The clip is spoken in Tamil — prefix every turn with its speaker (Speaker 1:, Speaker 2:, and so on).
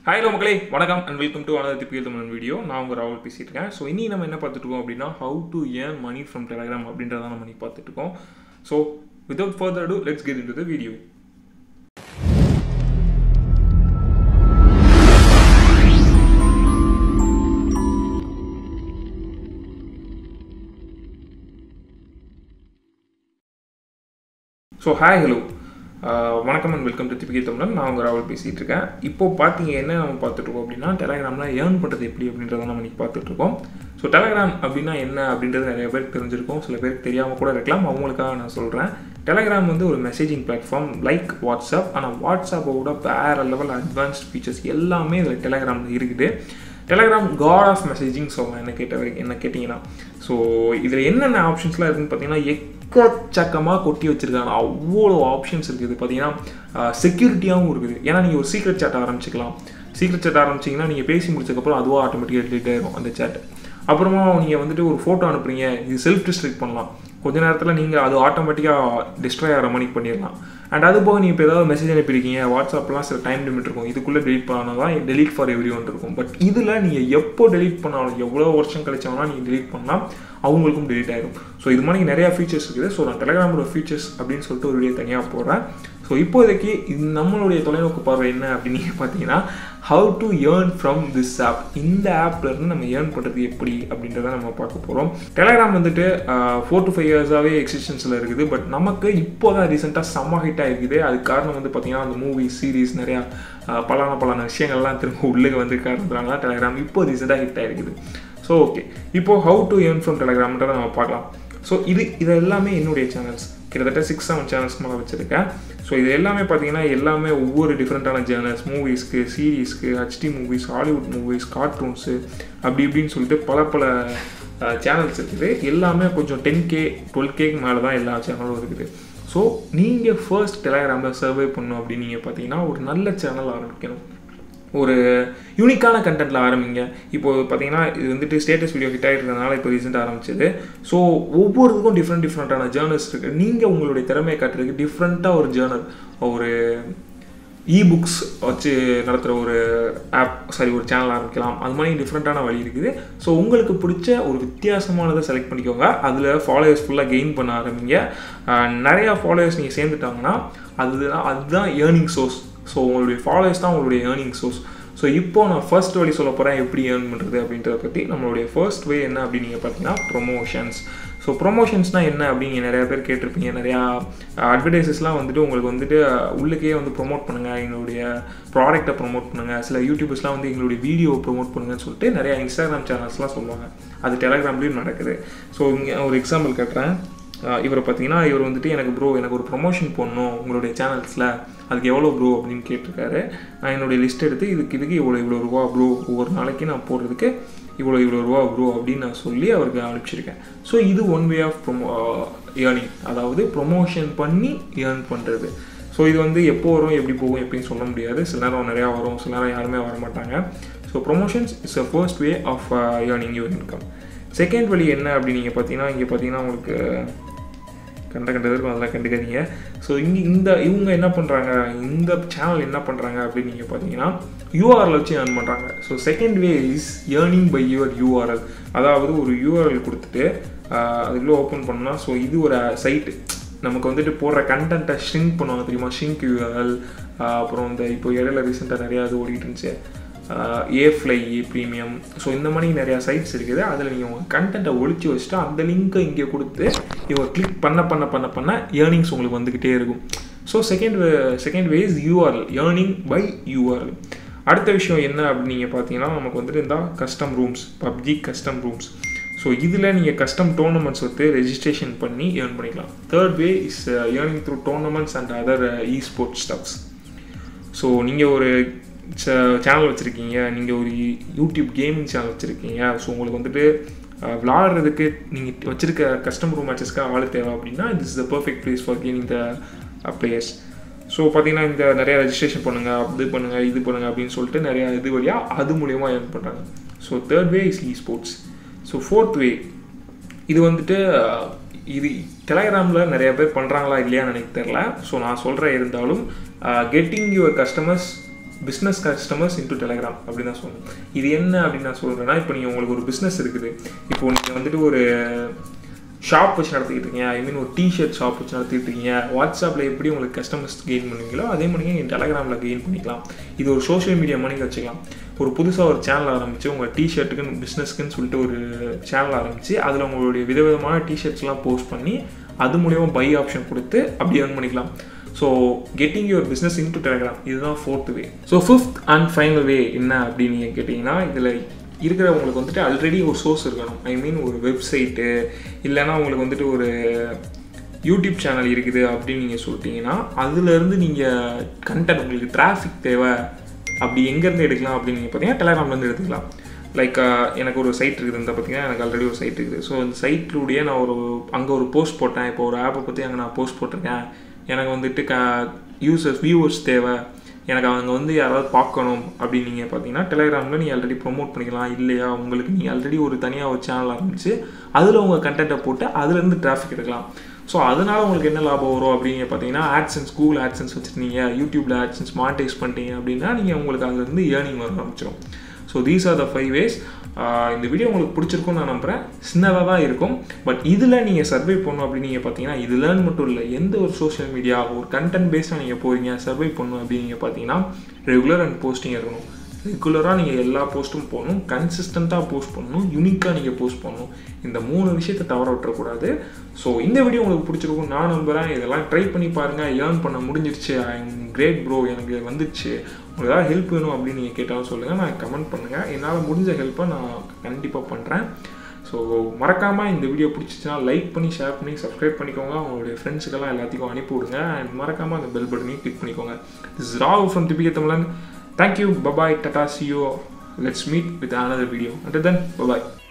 Speaker 1: ஹாய் ஹலோ மக்களே வணக்கம் அண்ட் வெல்கம் டு அனதர் திப்பியல் தமிழ் வீடியோ நான் உங்கள் ராகுல் பேசிட்டு இருக்கேன் ஸோ இனி நம்ம என்ன பார்த்துட்டு இருக்கோம் அப்படின்னா how to earn money from Telegram அப்படின்றத நம்ம இன்னைக்கு பார்த்துட்டு இருக்கோம் so without further ado let's get into the video so hi hello வணக்கம் அண்ட் வெல்கம் டு திப்பிகை தமிழன் நான் உங்கள் ராகுல் பேசிகிட்டு இருக்கேன் இப்போ பார்த்தீங்க என்ன நம்ம பார்த்துட்ருக்கோம் அப்படின்னா டெலகிராமில் ஏர்ன் பண்ணுறது எப்படி அப்படின்றத நம்ம இன்றைக்கி பார்த்துட்ருக்கோம் ஸோ டெலகிராம் அப்படின்னா என்ன அப்படின்றது நிறைய பேருக்கு தெரிஞ்சிருக்கும் சில பேருக்கு தெரியாமல் கூட இருக்கலாம் அவங்களுக்காக நான் சொல்கிறேன் டெலகிராம் வந்து ஒரு மெசேஜிங் பிளாட்ஃபார்ம் லைக் வாட்ஸ்அப் ஆனால் வாட்ஸ்அப்போட வேறு லெவல் அட்வான்ஸ்ட் ஃபீச்சர்ஸ் எல்லாமே இதில் டெலகிராமில் இருக்குது டெலகிராம் காட் ஆஃப் மெசேஜிங் சொல்லலாம் என்ன கேட்ட வரைக்கும் என்ன கேட்டிங்கன்னா ஸோ இதில் என்னென்ன ஆப்ஷன்ஸ்லாம் இருக்குன்னு பார்த்தீங்கன்னா எக்கச்சக்கமாக கொட்டி வச்சுருக்காங்க அவ்வளோ ஆப்ஷன்ஸ் இருக்குது பார்த்தீங்கன்னா செக்யூரிட்டியாகவும் இருக்குது ஏன்னா நீங்கள் ஒரு சீக்ரெட் சேட் ஆரம்பிச்சிக்கலாம் சீக்ரெட் சேட் ஆரம்பிச்சிங்கன்னா நீங்கள் பேசி முடிச்சக்கப்புறம் அதுவாக ஆட்டோமேட்டிக்காக டெலிட் ஆயிரும் அந்த சேட் அப்புறமா நீங்கள் வந்துட்டு ஒரு ஃபோட்டோ அனுப்புறீங்க இது செல்ஃப் டிஸ்ட்ரிக்ட் பண்ணலாம் கொஞ்ச நேரத்தில் நீங்கள் அது ஆட்டோமேட்டிக்காக டிஸ்ட்ராய் ஆகிற மணிக்கு பண்ணிடலாம் அண்ட் அது போக நீங்கள் இப்போ ஏதாவது மெசேஜ் அனுப்பியிருக்கீங்க வாட்ஸ்அப்லாம் சில டைம் லிமிட் இருக்கும் இதுக்குள்ளே டெலிட் பண்ணால் தான் டெலிட் ஃபார் எவ்ரி ஒன் இருக்கும் பட் இதில் நீங்கள் எப்போ டெலிட் பண்ணாலும் எவ்வளோ வருஷம் கழிச்சாலும் நீங்கள் டெலிட் பண்ணால் அவங்களுக்கும் டெலிட் ஆகிடும் ஸோ இது மாதிரி நிறையா ஃபீச்சர்ஸ் இருக்குது ஸோ நான் டெலகிராமோட ஃபீச்சர்ஸ் அப்படின்னு சொல்லிட்டு ஒரு வீடியோ தனியாக போடுறேன் ஸோ இப்போதைக்கு இது நம்மளுடைய தொலைநோக்கு பார்வை என்ன அப்படின்னு நீங்கள் பார்த்தீங்கன்னா how to earn from this app இந்த ஆப்லேருந்து நம்ம ஏர்ன் பண்ணுறது எப்படி அப்படின்றத நம்ம பார்க்க போகிறோம் டெலகிராம் வந்துட்டு ஃபோர் டு ஃபைவ் இயர்ஸாகவே எக்ஸிஸ்டன்ஸில் இருக்குது பட் நமக்கு இப்போ தான் ரீசெண்டாக செம்ம ஹிட்டாக இருக்குது அதுக்கு காரணம் வந்து பார்த்திங்கன்னா அந்த மூவி சீரீஸ் நிறையா பலான பலான விஷயங்கள்லாம் திரும்ப உள்ளே வந்து காரணத்துனால தான் டெலகிராம் இப்போ ரீசெண்டாக ஹிட் ஆகிருக்குது ஸோ ஓகே இப்போது ஹவு டு ஏர்ன் ஃப்ரம் டெலகிராம்ன்றதை நம்ம பார்க்கலாம் ஸோ இது இது எல்லாமே என்னுடைய சேனல்ஸ் கிட்டத்தட்ட சிக்ஸ் செவன் சேனல்ஸ்க்கு மேலே வச்சுருக்கேன் ஸோ இது எல்லாமே பார்த்தீங்கன்னா எல்லாமே ஒவ்வொரு டிஃப்ரெண்ட்டான சேனல்ஸ் மூவிஸ்க்கு சீரீஸ்க்கு HD movies Hollywood movies cartoons அப்படி இப்படின்னு சொல்லிட்டு பல பல சேனல்ஸ் இருக்குது எல்லாமே கொஞ்சம் டென் கே டுவெல் கேக்கு மேலே தான் எல்லா சேனலும் இருக்குது ஸோ நீங்கள் ஃபர்ஸ்ட் டெலகிராமில் சர்வே பண்ணணும் அப்படின்னு நீங்கள் பார்த்தீங்கன்னா ஒரு நல்ல சேனல் ஆரம்பிக்கணும் ஒரு யூனிக்கான கண்டென்ட்டில் ஆரம்பிங்க இப்போ பார்த்தீங்கன்னா இது வந்துட்டு ஸ்டேட்டஸ் வீடியோ ஹிட் ஆகிட்டு இப்போ ரீசெண்டாக ஆரம்பிச்சது ஸோ ஒவ்வொருத்துக்கும் டிஃப்ரெண்ட் டிஃப்ரெண்ட்டான ஜேர்னல்ஸ் இருக்குது நீங்கள் உங்களுடைய திறமையை காட்டுறதுக்கு டிஃப்ரெண்ட்டாக ஒரு ஜேர்னல் ஒரு இ புக்ஸ் வச்சு நடத்துகிற ஒரு ஆப் சாரி ஒரு சேனல் ஆரம்பிக்கலாம் அது மாதிரி டிஃப்ரெண்ட்டான வழி இருக்குது ஸோ உங்களுக்கு பிடிச்ச ஒரு வித்தியாசமானதை செலக்ட் பண்ணிக்கோங்க அதில் ஃபாலோவர்ஸ் ஃபுல்லாக கெயின் பண்ண ஆரம்பிங்க நிறையா ஃபாலோவர்ஸ் நீங்கள் சேர்ந்துட்டாங்கன்னா அதுதான் அதுதான் ஏர்னிங் சோர்ஸ் ஸோ உங்களுடைய ஃபாலோவர்ஸ் தான் உங்களுடைய ஏர்னிங் சோர்ஸ் ஸோ இப்போ நான் ஃபர்ஸ்ட் வழி சொல்ல போகிறேன் எப்படி ஏர்ன் பண்ணுறது அப்படின்றத பற்றி நம்மளுடைய ஃபர்ஸ்ட் வே என்ன அப்படின்னு நீங்கள் பார்த்தீங்கன்னா ப்ரொமோஷன்ஸ் ஸோ ப்ரொமோஷன்ஸ்னால் என்ன அப்படின்னு நிறையா பேர் கேட்டிருப்பீங்க நிறையா அட்வர்டைஸஸ்லாம் வந்துட்டு உங்களுக்கு வந்துட்டு உள்ளுக்கே வந்து ப்ரொமோட் பண்ணுங்கள் எங்களுடைய ப்ராடக்ட்டை ப்ரொமோட் பண்ணுங்கள் சில யூடியூபர்ஸ்லாம் வந்து எங்களுடைய வீடியோவை ப்ரொமோட் பண்ணுங்கன்னு சொல்லிட்டு நிறையா இன்ஸ்டாகிராம் சேனல்ஸ்லாம் சொல்லுவாங்க அது டெலகிராம்லேயும் நடக்குது ஸோ இங்கே ஒரு எக்ஸாம்பிள் கேட்டுறேன் இவரை பார்த்தீங்கன்னா இவர் வந்துட்டு எனக்கு ப்ரோ எனக்கு ஒரு ப்ரொமோஷன் போடணும் உங்களுடைய சேனல்ஸில் அதுக்கு எவ்வளோ ப்ரோ அப்படின்னு கேட்டிருக்காரு நான் என்னுடைய லிஸ்ட் எடுத்து இதுக்கு இதுக்கு இவ்வளோ இவ்வளோ ரூபா ப்ரோ ஒவ்வொரு நாளைக்கு நான் போடுறதுக்கு இவ்வளோ இவ்வளோ ரூபா ப்ரோ அப்படின்னு நான் சொல்லி அவருக்கு அனுப்பிச்சிருக்கேன் ஸோ இது one way of promo earning அதாவது ப்ரொமோஷன் பண்ணி ஏர்ன் பண்ணுறது ஸோ இது வந்து எப்போ வரும் எப்படி போகும் எப்படின்னு சொல்ல முடியாது சில நேரம் நிறையா வரும் சில நேரம் யாருமே வர மாட்டாங்க so promotions is a first way of earning your income second வழி என்ன அப்படின்னு நீங்கள் பார்த்தீங்கன்னா இங்கே பார்த்தீங்கன்னா உங்களுக்கு கண்ட கண்டது இருக்கும் அதெல்லாம் கண்டுக்காதீங்க ஸோ இங்கே இந்த இவங்க என்ன பண்ணுறாங்க இந்த சேனல் என்ன பண்ணுறாங்க அப்படின்னு நீங்கள் பார்த்தீங்கன்னா யூஆர்எல் வச்சு ஏர்ன் பண்ணுறாங்க so second way is earning by your URL அதாவது ஒரு யூஆர்எல் கொடுத்துட்டு அதுக்குள்ளே ஓப்பன் பண்ணால் ஸோ இது ஒரு சைட்டு நமக்கு வந்துட்டு போடுற கண்டென்ட்டை ஷ்ரிங்க் பண்ணுவாங்க தெரியுமா ஷ்ரிங்க் யூஆர்எல் அப்புறம் இந்த இப்போ இடையில ரீசெண்டாக நிறையா இது ஓடிட்டு இருந்துச்சு ஏ ஃப்ளை ப்ரீமியம் ஸோ இந்த மாதிரி நிறையா சைட்ஸ் இருக்குது அதில் நீங்கள் உங்கள் கண்டென்ட்டை ஒழிச்சு வச்சுட்டு அந்த லிங்க்கை இங்கே கொடுத்து இவங்க கிளிக் பண்ண பண்ண பண்ண பண்ண ஏர்னிங்ஸ் உங்களுக்கு வந்துக்கிட்டே இருக்கும் so second second way is URL earning by URL அடுத்த விஷயம் என்ன அப்படின்னு நீங்கள் பார்த்தீங்கன்னா நமக்கு வந்துட்டு இருந்தால் custom rooms PUBG custom rooms so இதில் நீங்கள் கஸ்டம் டோர்னமெண்ட்ஸ் வந்து ரெஜிஸ்ட்ரேஷன் பண்ணி ஏர்ன் பண்ணிக்கலாம் third way is earning through tournaments and other e sports stuffs so நீங்கள் ஒரு சேனல் வச்சுருக்கீங்க நீங்கள் ஒரு யூடியூப் கேமிங் சேனல் வச்சுருக்கீங்க ஸோ உங்களுக்கு வந்துட்டு விளாடுறதுக்கு நீங்கள் வச்சுருக்க கஸ்டமர் மேட்சஸ்க்காக ஆள் தேவை அப்படின்னா this is the perfect place for gaming the players so பார்த்தீங்கன்னா இந்த நிறையா ரெஜிஸ்ட்ரேஷன் பண்ணுங்கள் அது பண்ணுங்கள் இது பண்ணுங்கள் அப்படின்னு சொல்லிட்டு நிறையா இது வழியாக அது மூலியமாக ஏர்ன் பண்ணுறாங்க so third way is e sports so fourth way இது வந்துட்டு இது டெலகிராமில் நிறைய பேர் பண்ணுறாங்களா இல்லையான்னு எனக்கு தெரில ஸோ நான் சொல்கிறேன் இருந்தாலும் getting your customers business customers into Telegram அப்படின்னு தான் சொல்லணும் இது என்ன அப்படின்னு நான் சொல்கிறேன்னா இப்போ நீங்கள் உங்களுக்கு ஒரு பிஸ்னஸ் இருக்குது இப்போ நீங்கள் வந்துட்டு ஒரு ஷாப் வச்சு நடத்திக்கிட்டு இருக்கீங்க ஐ மீன் ஒரு டிஷர்ட் ஷாப் வச்சு நடத்திட்டு இருக்கீங்க வாட்ஸ்அப்பில் எப்படி உங்களுக்கு கஸ்டமர்ஸ் கெயின் பண்ணுவீங்களோ அதே மாதிரி நீங்கள் டெலகிராமில் கெயின் பண்ணிக்கலாம் இது ஒரு சோஷியல் மீடியா மணிக்கு வச்சுக்கலாம் ஒரு புதுசாக ஒரு சேனல் ஆரம்பித்து உங்கள் டிஷர்ட்டுக்குன்னு பிஸ்னஸ்க்குன்னு சொல்லிட்டு ஒரு சேனல் ஆரம்பித்து அதில் உங்களுடைய விதவிதமான டிஷர்ட்ஸ்லாம் போஸ்ட் பண்ணி அது மூலியமாக பை ஆப்ஷன் கொடுத்து அப்படி ஏர்ன் பண்ணிக்கலாம் so getting your business into Telegram இதுதான் fourth way so fifth and final way என்ன அப்படின்னு நீங்கள் கேட்டிங்கன்னா இதில் இருக்கிறவங்களுக்கு வந்துட்டு ஆல்ரெடி ஒரு சோர்ஸ் இருக்கணும் ஐ மீன் ஒரு வெப்சைட்டு இல்லைன்னா உங்களுக்கு வந்துட்டு ஒரு யூடியூப் சேனல் இருக்குது அப்படின்னு நீங்கள் சொல்லிட்டீங்கன்னா அதுலேருந்து நீங்கள் கண்டென்ட் உங்களுக்கு டிராஃபிக் தேவை அப்படி எங்கேருந்து எடுக்கலாம் அப்படின்னு நீங்கள் பார்த்தீங்கன்னா டெலகிராம்லேருந்து எடுத்துக்கலாம் லைக் எனக்கு ஒரு சைட் இருக்குது இந்த பார்த்தீங்கன்னா எனக்கு ஆல்ரெடி ஒரு சைட் இருக்குது ஸோ அந்த சைட்லுடைய நான் ஒரு அங்கே ஒரு போஸ்ட் போட்டேன் இப்போ ஒரு ஆப்பை பற்றி அங்கே நான் போஸ்ட் போட்டிருக்கேன் எனக்கு வந்துட்டு க யூசர்ஸ் வியூவர்ஸ் தேவை எனக்கு அவங்க வந்து யாராவது பார்க்கணும் அப்படின்னு நீங்கள் பார்த்தீங்கன்னா டெலிகிராமில் நீங்கள் ஆல்ரெடி ப்ரொமோட் பண்ணிக்கலாம் இல்லையா உங்களுக்கு நீங்கள் ஆல்ரெடி ஒரு தனியாக ஒரு சேனல் ஆரம்பிச்சு அதில் உங்கள் கண்டென்ட்டை போட்டு அதுலேருந்து டிராஃபிக் எடுக்கலாம் ஸோ அதனால் உங்களுக்கு என்ன லாபம் வரும் அப்படின்னு பார்த்தீங்கன்னா ஆட்சன்ஸ் கூகுள் ஆட்சன்ஸ் வச்சுருந்தீங்க யூடியூப்பில் ஆட்சன்ஸ் மானிட்டைஸ் பண்ணிட்டீங்க அப்படின்னா நீங்கள் உங்களுக்கு அதுலேருந்து ஏர்னிங் வர ஆரம்பிச்சிடும் so these are the five ways இந்த வீடியோ உங்களுக்கு பிடிச்சிருக்கும்னு நான் நம்புகிறேன் சின்னதாக தான் இருக்கும் பட் இதில் நீங்கள் சர்வை பண்ணணும் அப்படின்னு நீங்கள் பார்த்தீங்கன்னா இதுலன்னு மட்டும் இல்லை எந்த ஒரு சோஷியல் மீடியா ஒரு கண்டென்ட் பேஸ்டாக நீங்கள் போகிறீங்க சர்வை பண்ணணும் அப்படின்னு நீங்கள் பார்த்தீங்கன்னா ரெகுலர் அண்ட் போஸ்டிங் இருக்கணும் ரெகுலராக நீங்கள் எல்லா போஸ்ட்டும் போகணும் கன்சிஸ்டண்ட்டாக போஸ்ட் பண்ணணும் யூனிக்காக நீங்கள் போஸ்ட் பண்ணணும் இந்த மூணு விஷயத்தை தவற விட்டுறக்கூடாது ஸோ இந்த வீடியோ உங்களுக்கு பிடிச்சிருக்கும் நான் நம்புகிறேன் இதெல்லாம் ட்ரை பண்ணி பாருங்கள் ஏர்ன் பண்ண முடிஞ்சிருச்சு ஐ எம் கிரேட் ப்ரோ எனக்கு வந்துடுச்சு உங்களுக்கு ஏதாவது ஹெல்ப் வேணும் அப்படின்னு நீங்கள் கேட்டாலும் சொல்லுங்கள் நான் கமெண்ட் பண்ணுங்கள் என்னால் முடிஞ்ச ஹெல்ப்பை நான் கண்டிப்பாக பண்ணுறேன் ஸோ மறக்காமல் இந்த வீடியோ பிடிச்சிச்சுன்னா லைக் பண்ணி ஷேர் பண்ணி சப்ஸ்கிரைப் பண்ணிக்கோங்க உங்களுடைய ஃப்ரெண்ட்ஸுக்கெல்லாம் எல்லாத்தையும் அனுப்பி விடுங்க அண்ட் மறக்காமல் அந்த பெல் பட்டனையும் கிளிக் பண்ணிக்கோங்க திஸ் ராவ் ஃப்ரம் திபிகே தமிழன் Thank you. Bye bye. Tata. See you. Let's meet with another video. Until then, bye bye.